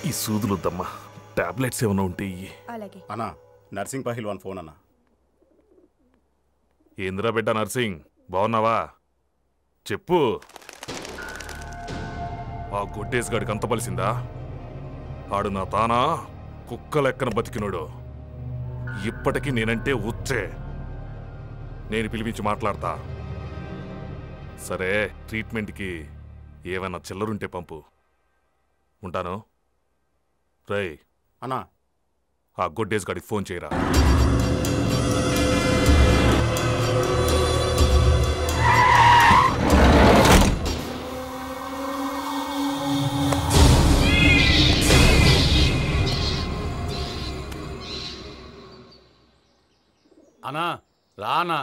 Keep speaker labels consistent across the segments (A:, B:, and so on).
A: ఈ సూదులు వద్దమ్మా టాబ్లెట్స్ ఏమైనా ఉంటే ఇయ్యి.
B: అలాగే
C: అన్నా నర్సింగ్ పహిల్వాన్ ఫోన్ అన్నా
A: ఏందిరా బిడ్డ నర్సింగ్ బాగున్నావా చెప్పు ఆ గొడ్డేసి గడికి అంత పలిసిందా ఆడు నా తానా కుక్క లెక్కన బతికినోడు ఇప్పటికీ నేనంటే ఉచ్చే నేను పిలిపించి మాట్లాడతా సరే ట్రీట్మెంట్కి ఏమైనా చిల్లరుంటే పంపు ఉంటాను రై
C: అన్నా
A: ఆ గొడ్డేసి గడికి ఫోన్ చేయరా
D: అనా రానా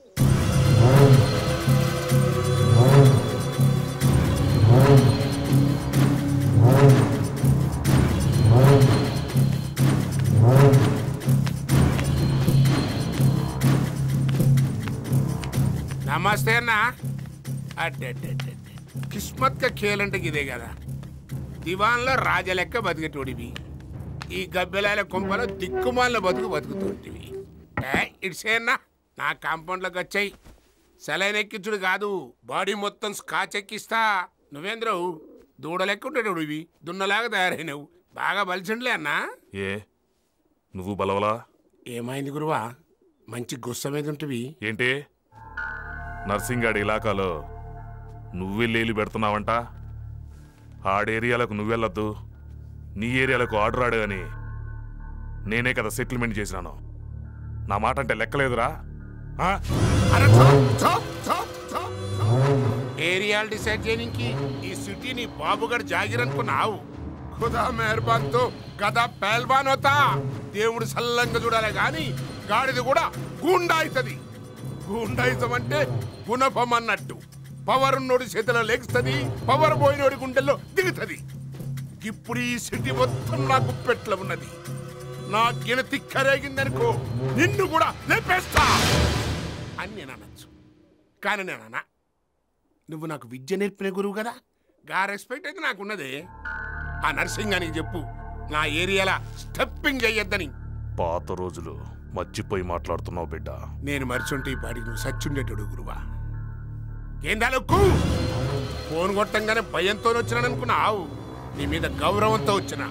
E: నమస్తే అన్న అడ్డడ్డడ్డడ్డ. కిస్మత్ కా ఖేల్ అంటే ఇదే కదా దివాన్లో రాజలెక్క బతికేటోడివి ఈ గబ్బెలాల కొంపలో దిక్కుమాల బతుకు బతుకుతుంటివి ఏ, ఇట్సే అన్న నా కాంపౌండ్లోకి వచ్చాయి సెలైన్ ఎక్కించుడు కాదు బాడీ మొత్తం స్కాచ్ ఎక్కిస్తా నువ్వేంద్రవు దూడలెక్క ఉండేటోడివి దున్నలాగా తయారైనవు బాగా బలిసిండ్లే అన్నా
A: ఏ నువ్వు బలవలా
E: ఏమైంది గురువా మంచి గుస్స మీద ఉంటివి
A: ఏంటి నర్సింగాడి ఇలాకాలో నువ్వెళ్ళేలు పెడుతున్నావంట ఆడేరియాలకు నువ్వెళ్ళొద్దు నీ ఏరియాలకు ఆర్డర్ ఆడు అని నేనే కదా సెటిల్మెంట్ చేసినాను నా మాట అంటే లెక్కలేదురా ఆ?
E: అరే చాప్, చాప్, చాప్, చాప్, చాప్. ఏరియాలు డిసైడ్ చేయడానికి ఈ సిటీని బాబుగడ్ జాగిర్ అనుకున్నావు ఖుదా మెహర్బాన్ తో గదా పెహల్వాన్ అవుతా దేవుడు సల్లంగా చూడాలి గాని గాడిది కూడా గూండా అవుతుంది గూండాయిజం అంటే గుణపం అన్నట్టు పవర్ ఉన్నోడి చేతిలో లెగుస్తుంది పవర్ పోయినోడి గుండెల్లో దిగుతుంది ఇప్పుడు ఈ సిటీ మొత్తం నా గుప్పెట్లో ఉన్నది నా గినతి కరేగిందనుకో నిన్ను కూడా లేపేస్తా అని నేను అనొచ్చు కానీ నేను అన్నా నువ్వు నాకు విద్య నేర్పిన గురువు కదా గా రెస్పెక్ట్ అయితే నాకున్నదే ఆ నర్సింగ్ అని చెప్పు నా ఏరియాలో స్టెప్పింగ్ చెయ్యొద్దని
A: పాత రోజులు మర్చిపోయి మాట్లాడుతున్నావు బిడ్డ
E: నేను మరిచుంటే ఈ పాడికి నువ్వు సచ్చుండేటోడు గురువా ఏందాలకు ఫోన్ కొట్టంగానే భయంతో వచ్చినాననుకున్నావు నీ మీద గౌరవంతో వచ్చినా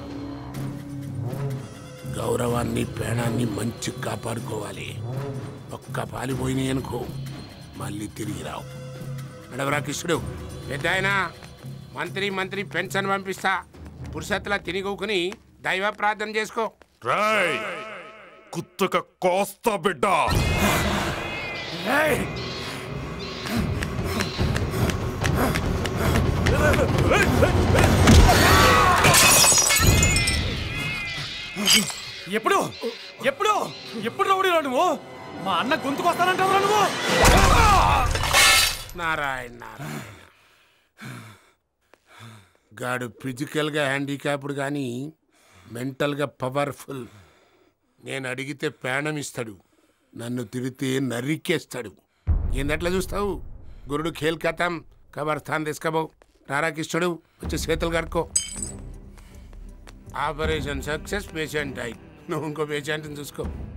E: గౌరవాన్ని పేణాన్ని మంచి కాపాడుకోవాలి ఒక్క పాలి పోయినాయి అనుకో మళ్ళీ తిరిగి రావు నడవరా కృష్ణుడు పెద్ద మంత్రి మంత్రి పెన్షన్ పంపిస్తా పురుషత్తులా తినిగూకుని దైవ ప్రార్థన చేసుకో
A: రాయ్ కుత్తక కోస్తా బిడ్డ
D: ఎప్పుడు ఎప్పుడు ఎప్పుడు రౌడీరా నువ్వు మా అన్న గొంతుకొస్తానంటావురా నువ్వు
E: నారాయణ నారాయణ గాడు ఫిజికల్గా హ్యాండిక్యాప్డ్ కానీ మెంటల్గా పవర్ఫుల్ నేను అడిగితే ప్రాణం ఇస్తాడు నన్ను తిడితే నరికేస్తాడు ఏందట్లా చూస్తావు గురుడు ఖేల్ కథం కబర్స్థాన్ తీసుకపో రారాకిష్టుడు వచ్చి చేతులు కడుక్కో ఆపరేషన్ సక్సెస్ పేషెంట్ అయి నువ్వు ఇంకో పేషెంట్ని చూసుకో